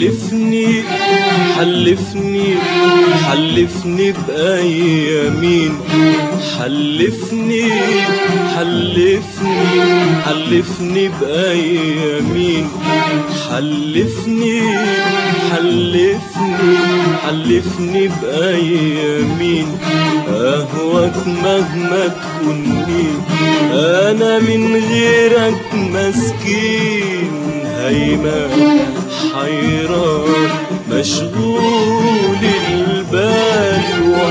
حلفني حلفني حلفني بأيامين حلفني حلفني حلفني بأيامين حلفني حلفني حلفني بأيامين أهواك مهما تكون مين أنا من غيرك مسكين هيمن حيران مشغول البال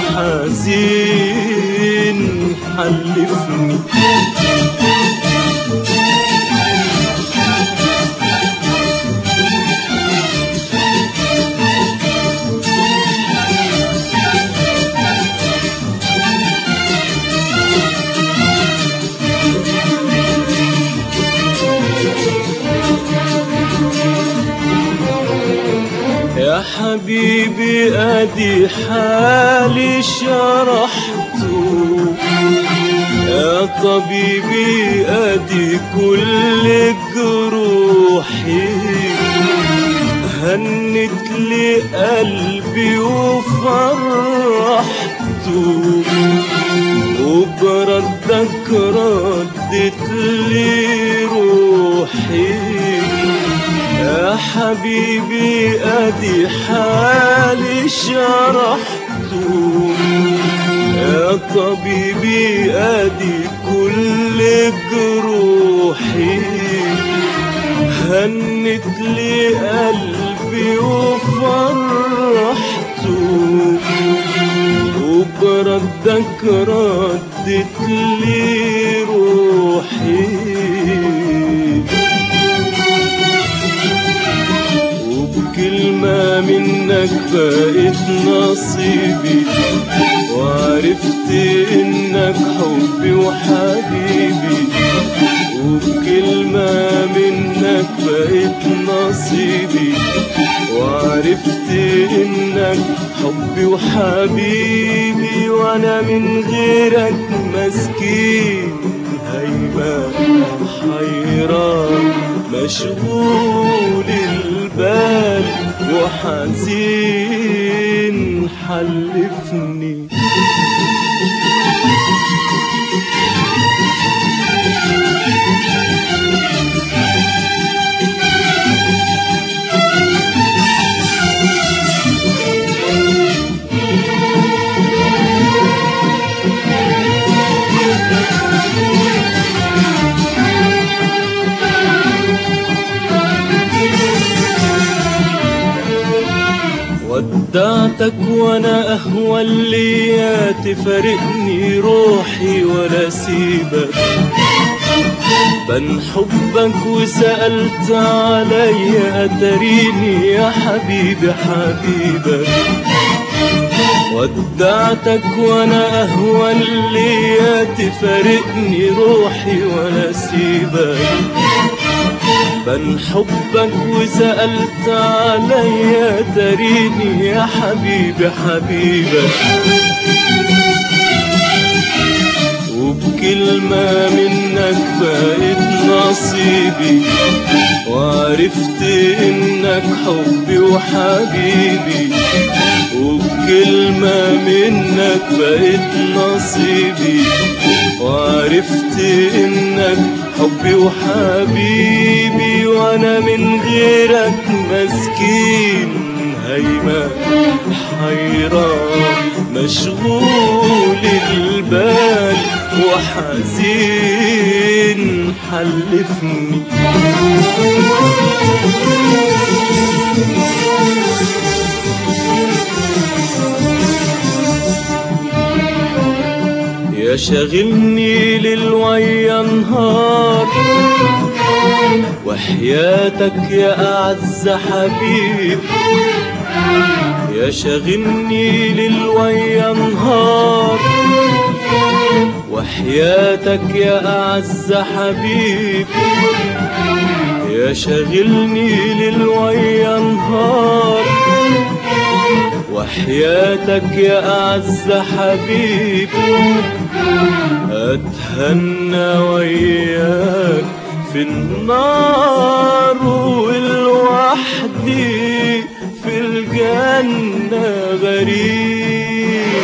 وحزين حلفني يا حبيبي ادي حالي شرحته يا طبيبي ادي كل جروحي هنت لي قلبي وفرحته وبردك ردت لي روحي يا حبيبي ادي حالي شرحته يا طبيبي ادي كل جروحي هنت لي قلبي وفرحته وبردك ردت لي روحي وبكلمة منك بقيت نصيبي وعرفت انك حبي وحبيبي وبكلمة منك بقيت نصيبي وعرفت انك حبي وحبيبي وانا من غيرك مسكين هيبة حيران مشغول البال وحزين حلفني ودعتك وانا اهوى اللي تفارقني روحي ولا سيبك بن حبك وسألت عليا أتريني يا حبيبي حبيبك ودعتك وانا اهوى اللي تفارقني روحي ولا سيبك بن حبك وسألت عليا تريني يا حبيبي حبيبك وبكلمة منك بقيت نصيبي وعرفت انك حبي وحبيبي وبكلمة منك بقيت نصيبي وعرفت انك حبي وحبيبي وانا من غيرك مسكين هيمة حيران مشغول البال وحزين حلفني يا شاغلني للويا نهار وحياتك يا أعز حبيب يا شاغلني للويا نهار وحياتك يا أعز حبيب يا شاغلني للويا نهار وحياتك يا أعز حبيب أتهنى وياك في النار والوحدة وحدي في الجنة غريب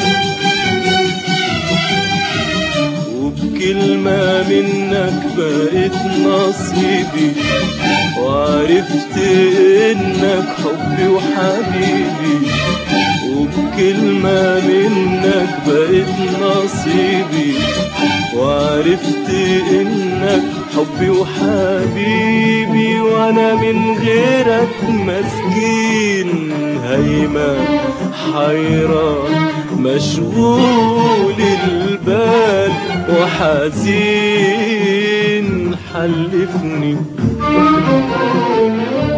وبكلمة منك بقيت نصيبي وعرفت انك حبي وحبيبي وبكلمة منك بقيت نصيبي وعرفت انك حبي وحبيبي وانا من غيرك مسكين هيما حيران مشغول البال وحزين حلفني